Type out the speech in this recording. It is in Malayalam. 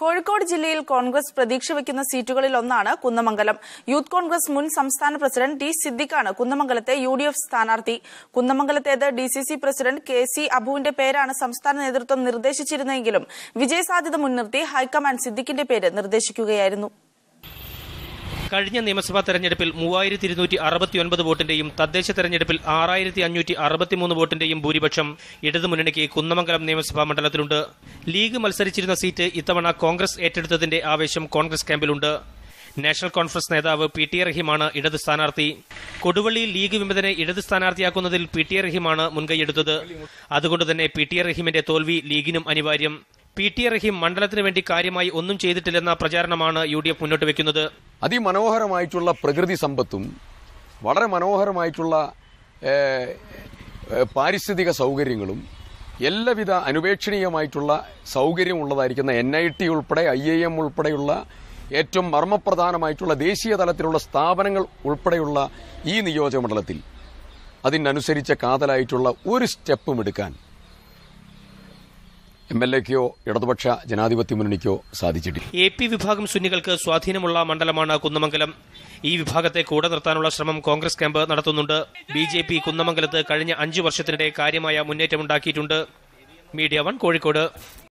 കോഴിക്കോട് ജില്ലയിൽ കോൺഗ്രസ് പ്രതീക്ഷ വയ്ക്കുന്ന സീറ്റുകളിൽ ഒന്നാണ് കുന്നമംഗലം യൂത്ത് കോൺഗ്രസ് മുൻ സംസ്ഥാന പ്രസിഡന്റ് ടി സിദ്ദിഖാണ് കുന്നമംഗലത്തെ യു ഡി എഫ് സ്ഥാനാർത്ഥി കുന്നമംഗലത്തേത് D C C president K C അബുവിന്റെ പേരാണ് സംസ്ഥാന നേതൃത്വം നിർദ്ദേശിച്ചിരുന്നെങ്കിലും വിജയസാധ്യത മുൻനിർത്തി ഹൈക്കമാൻഡ് സിദ്ദിഖിന്റെ പേര് നിർദ്ദേശിക്കുകയായിരുന്നു കഴിഞ്ഞ നിയമസഭാ തെരഞ്ഞെടുപ്പിൽ മൂവായിരത്തി ഇരുന്നൂറ്റി അറുപത്തിയൊൻപത് വോട്ടിന്റെയും തദ്ദേശ തെരഞ്ഞെടുപ്പിൽ ആറായിരത്തി അഞ്ഞൂറ്റി അറുപത്തിമൂന്ന് വോട്ടിന്റെയും ഭൂരിപക്ഷം ഇടതുമുന്നണിക്ക് കുന്നമംഗലം നിയമസഭാ മണ്ഡലത്തിലുണ്ട് ലീഗ് മത്സരിച്ചിരുന്ന സീറ്റ് ഇത്തവണ കോൺഗ്രസ് ഏറ്റെടുത്തതിന്റെ ആവേശം കോൺഗ്രസ് ക്യാമ്പിലുണ്ട് നാഷണൽ കോൺഫറൻസ് നേതാവ് പി ടി എ റഹീമാണ് ഇടത് സ്ഥാനാർത്ഥി കൊടുവള്ളിയിൽ ലീഗ് വിമതനെ ഇടത് സ്ഥാനാർത്ഥിയാക്കുന്നതിൽ പി ടി എ റഹീമാണ് മുൻകൈയെടുത്തത് അതുകൊണ്ട് തന്നെ പി ടി എ റഹീമിന്റെ തോൽവി ലീഗിനും അനിവാര്യം പി ടി എ റഹീം മണ്ഡലത്തിന് വേണ്ടി കാര്യമായി ഒന്നും ചെയ്തിട്ടില്ലെന്ന പ്രചാരണമാണ് യു ഡി എഫ് മുന്നോട്ട് വെക്കുന്നത് അതിമനോഹരമായിട്ടുള്ള പ്രകൃതി സമ്പത്തും വളരെ മനോഹരമായിട്ടുള്ള ഏഹ്, ഏഹ്, പാരിസ്ഥിതിക സൗകര്യങ്ങളും എല്ലാവിധ അനുപേക്ഷണീയമായിട്ടുള്ള സൗകര്യമുള്ളതായിരിക്കുന്ന എൻ ഐ ടി ഉൾപ്പെടെ ഐ ഐ എം ഉൾപ്പെടെയുള്ള ഏറ്റവും മർമ്മപ്രധാനമായിട്ടുള്ള ദേശീയ തലത്തിലുള്ള സ്ഥാപനങ്ങൾ ഉൾപ്പെടെയുള്ള ഈ നിയോജകമണ്ഡലത്തിൽ അതിനനുസരിച്ച കാതലായിട്ടുള്ള ഒരു സ്റ്റെപ്പും എടുക്കാൻ എം എൽ എക്കോ ഇടതുപക്ഷ ജനാധിപത്യ മുന്നണിക്കോ സാധിച്ചിട്ടില്ല എ പി വിഭാഗം സുന്നികൾക്ക് സ്വാധീനമുള്ള മണ്ഡലമാണ് കുന്നമംഗലം ഈ വിഭാഗത്തെ കൂടെ നിർത്താനുള്ള ശ്രമം കോൺഗ്രസ് ക്യാമ്പ് നടത്തുന്നുണ്ട് ബി ജെ പി കുന്നമംഗലത്ത് കഴിഞ്ഞ അഞ്ചു വർഷത്തിനിടെ കാര്യമായ മുന്നേറ്റമുണ്ടാക്കിയിട്ടുണ്ട് മീഡിയ വൺ കോഴിക്കോട്